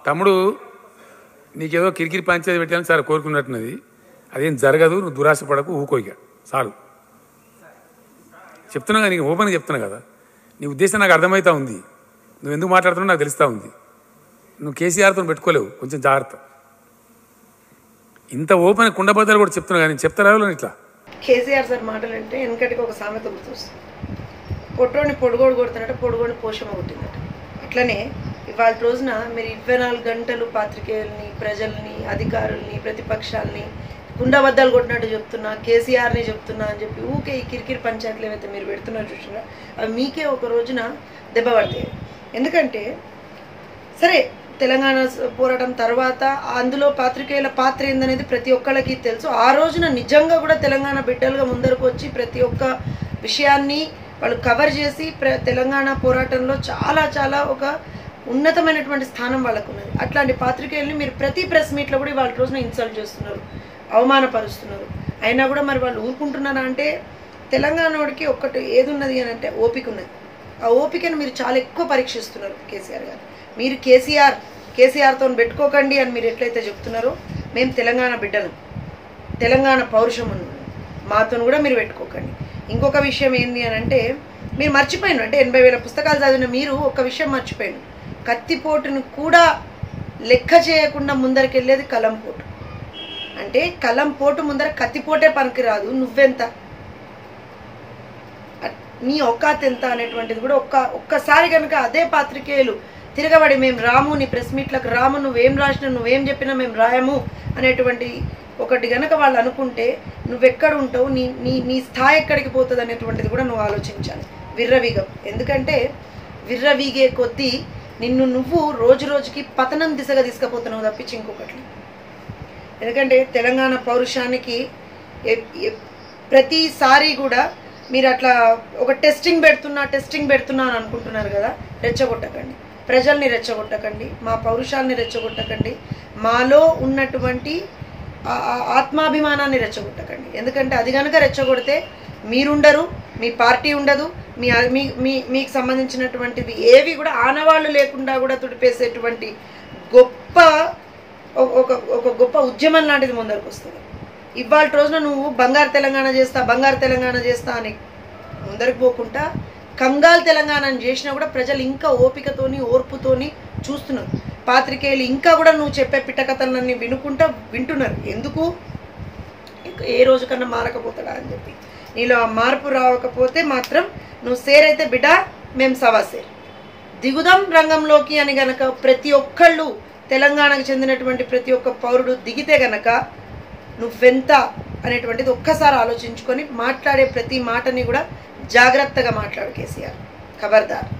తమ్ముడు నీకేదో కిరికిరి పంచాయతీ పెట్టాలని సార్ కోరుకున్నట్టున్నది అదేం జరగదు నువ్వు దురాశ పడకు ఊకోయిక చాలు చెప్తున్నా కదా నీకు ఓపెన్గా చెప్తున్నా కదా నీ ఉద్దేశం నాకు అర్థమవుతా ఉంది నువ్వు ఎందుకు మాట్లాడుతున్నావు నాకు తెలుస్తూ ఉంది నువ్వు కేసీఆర్తో పెట్టుకోలేవు కొంచెం జాగ్రత్త ఇంత ఓపెన్ కుండబద్దలు కూడా చెప్తున్నా కానీ చెప్తారా ఎవరు ఇట్లా కేసీఆర్ సార్ మాటలు అంటే వెనకటికి ఒక సామెత గుర్తొస్తుంది పొట్టోని పొడుగోడు కొడుతున్నట్టు పొడుగోని పోషమ కొట్టినట్టు అట్లనే ఇవాళ రోజున మీరు ఇరవై నాలుగు గంటలు పాత్రికేయుల్ని ప్రజల్ని అధికారుల్ని ప్రతిపక్షాల్ని కుండబద్దలు కొట్టినట్టు చెప్తున్నా కేసీఆర్ని చెప్తున్నా అని చెప్పి ఊకే ఈ కిరికిరి పంచాయతీలు ఏవైతే మీరు పెడుతున్నారు చూసినా అవి మీకే ఒక రోజున దెబ్బ పడతాయి ఎందుకంటే సరే తెలంగాణ స- పోరాటం తర్వాత అందులో పాత్రికేయుల పాత్ర ఏందనేది ప్రతి ఒక్కళ్ళకి తెలుసు ఆ రోజున నిజంగా కూడా తెలంగాణ బిడ్డలుగా ముందరకు వచ్చి ప్రతి ఒక్క విషయాన్ని వాళ్ళు కవర్ చేసి ప్ర తెలంగాణ పోరాటంలో చాలా చాలా ఒక ఉన్నతమైనటువంటి స్థానం వాళ్ళకు ఉన్నది అట్లాంటి పాత్రికేయుల్ని మీరు ప్రతి ప్రెస్ మీట్లో కూడా వాళ్ళ రోజున ఇన్సల్ట్ చేస్తున్నారు అవమానపరుస్తున్నారు అయినా కూడా మరి వాళ్ళు ఊరుకుంటున్నారా అంటే తెలంగాణోడికి ఒక్కటి ఏది ఉన్నది అని అంటే ఓపిక ఉన్నది ఆ ఓపికను మీరు చాలా ఎక్కువ పరీక్షిస్తున్నారు కేసీఆర్ గారు మీరు కేసీఆర్ కేసీఆర్తో పెట్టుకోకండి అని మీరు ఎట్లయితే చెప్తున్నారో మేము తెలంగాణ బిడ్డలు తెలంగాణ పౌరుషం ఉన్నాం మాతో కూడా మీరు పెట్టుకోకండి ఇంకొక విషయం ఏంది అని అంటే మీరు మర్చిపోయిన అంటే ఎనభై వేల పుస్తకాలు చదివిన మీరు ఒక విషయం మర్చిపోయాను కత్తిపోటును కూడా లెక్క చేయకుండా ముందరికెళ్ళేది కలం పోటు అంటే కలం పోటు ముందర కత్తిపోటే పనికిరాదు నువ్వెంత అట్- నీ ఒక్కాత్ ఎంత అనేటువంటిది కూడా ఒక్క ఒక్కసారి కనుక అదే పాత్రికేయులు తిరగబడి మేము రాము నీ ప్రెస్ మీట్లకు రాము నువ్వేం రాసినా నువ్వేం చెప్పినా మేము రాయము అనేటువంటి ఒకటి గనక వాళ్ళు అనుకుంటే నువ్వెక్కడ ఉంటావు నీ నీ నీ స్థాయి ఎక్కడికి పోతుంది అనేటువంటిది కూడా నువ్వు ఆలోచించాలి విర్రవీగం ఎందుకంటే విర్రవీగే కొద్దీ నిన్ను నువ్వు రోజు రోజుకి పతనం దిశగా తీసుకుపోతున్నావు తప్పించి ఇంకొకటి ఎందుకంటే తెలంగాణ పౌరుషానికి ఎ- ఎ- ప్రతిసారి కూడా మీరు అట్లా ఒక టెస్టింగ్ పెడుతున్నా టెస్టింగ్ పెడుతున్నా అని అనుకుంటున్నారు కదా రెచ్చగొట్టకండి ప్రజల్ని రెచ్చగొట్టకండి మా పౌరుషాన్ని రెచ్చగొట్టకండి మాలో ఉన్నటువంటి ఆ- ఆ ఆత్మాభిమానాన్ని రెచ్చగొట్టకండి ఎందుకంటే అది కనుక రెచ్చగొడితే మీరుండరు మీ పార్టీ ఉండదు మీ మీ మీ మీకు సంబంధించినటువంటివి ఏవి కూడా ఆనవాళ్ళు లేకుండా కూడా తుడిపేసేటువంటి గొప్ప ఒక- ఒక ఒక గొప్ప ఉద్యమం లాంటిది ముందరకు వస్తుంది ఇవాళ రోజున నువ్వు బంగారు తెలంగాణ చేస్తా బంగారు తెలంగాణ చేస్తా అని ముందరకు పోకుండా కంగాల్ తెలంగాణని చేసినా కూడా ప్రజలు ఇంకా ఓపికతోని ఓర్పుతోని చూస్తున్నారు పాత్రికేయులు ఇంకా కూడా నువ్వు చెప్పే పిట్టకథలన్నీ వినుకుంటా వింటున్నారు ఎందుకు ఇక ఏ రోజు కన్నా మారకపోతాడా అని చెప్పి నీలో ఆ మార్పు రావకపోతే మాత్రం నువ్వు సేర్ అయితే బిడ్డ మేము సవా సేర్ దిగుదాం రంగంలోకి అని గనక ప్రతి ఒక్కళ్ళు తెలంగాణకు చెందినటువంటి ప్రతి ఒక్క పౌరుడు దిగితే గనక నువ్వెంత అనేటువంటిది ఒక్కసారి ఆలోచించుకొని మాట్లాడే ప్రతి మాటని కూడా జాగ్రత్తగా మాట్లాడు కేసీఆర్ ఖబర్దార్